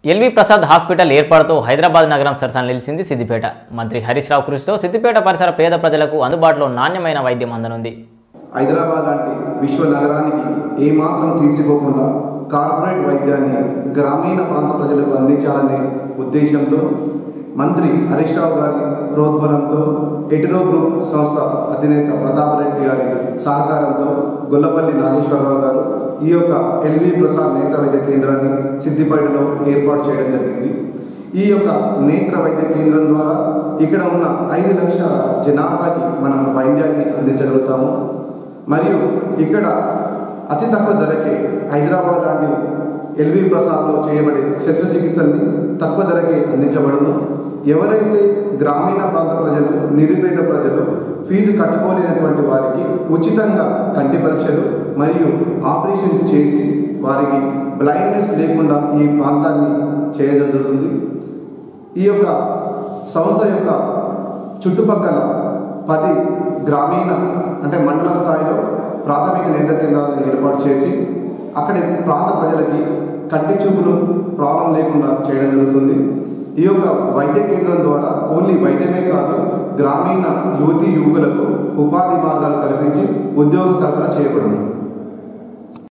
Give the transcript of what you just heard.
LV Prasad hospital ఏర్పాటుతో హైదరాబాద్ నగరం సరసన నిలిచింది సిద్దిపేట మంత్రి హరీష్ రావు కృషితో సిద్దిపేట పరిసర పేద ప్రజలకు అందుబాటులో నాణ్యమైన వైద్యం అందనుంది హైదరాబాద్ లాంటి విశ్వ నగరానికి ఏమాత్రం తీసిపోకుండా కార్పొరేట్ వైద్యాన్ని గ్రామీణ ప్రాంత ప్రజలకు అందించాలనే ఉద్దేశంతో మంత్రి హరీష్ రావు గారి ప్రోద్బలంతో ఎటిరో గ్రూప్ సంస్థ అధినేత ప్రతాప్ రెడ్డి గారి సహకారంతో గొల్లపల్లి నాగేశ్వరరావు గారు ఈ యొక్క ఎల్వి ప్రసాద్ నేత్ర వైద్య కేంద్రాన్ని సిద్దిపేటలో ఏర్పాటు చేయడం జరిగింది ఈ యొక్క నేత్ర వైద్య కేంద్రం ద్వారా ఇక్కడ ఉన్న ఐదు లక్షల జనాభాకి మనం వైద్యాన్ని అందించగలుగుతాము మరియు ఇక్కడ అతి తక్కువ ధరకే హైదరాబాద్ లాంటి ఎల్వి ప్రసాద్లో చేయబడే శస్త్రచికిత్సల్ని తక్కువ ధరకే అందించబడును ఎవరైతే గ్రామీణ ప్రాంత ప్రజలు నిరుపేద ప్రజలు ఫీజు కట్టుకోలేనటువంటి వారికి ఉచితంగా కంటి పరీక్షలు మరియు ఆపరేషన్స్ చేసి వారికి బ్లైండ్నెస్ లేకుండా ఈ ప్రాంతాన్ని చేయడం జరుగుతుంది ఈ యొక్క సంస్థ యొక్క చుట్టుపక్కల పది గ్రామీణ అంటే మండల స్థాయిలో ప్రాథమిక నేత్ర కేంద్రాలను ఏర్పాటు చేసి అక్కడి ప్రాంత ప్రజలకి కంటి చూపులు ప్రాబ్లం లేకుండా చేయడం జరుగుతుంది ఈ యొక్క వైద్య కేంద్రం ద్వారా ఓన్లీ వైద్యమే కాదు గ్రామీణ యువతి యువకులకు ఉపాధి మార్గాలు కల్పించి ఉద్యోగ కల్పన చేయబడును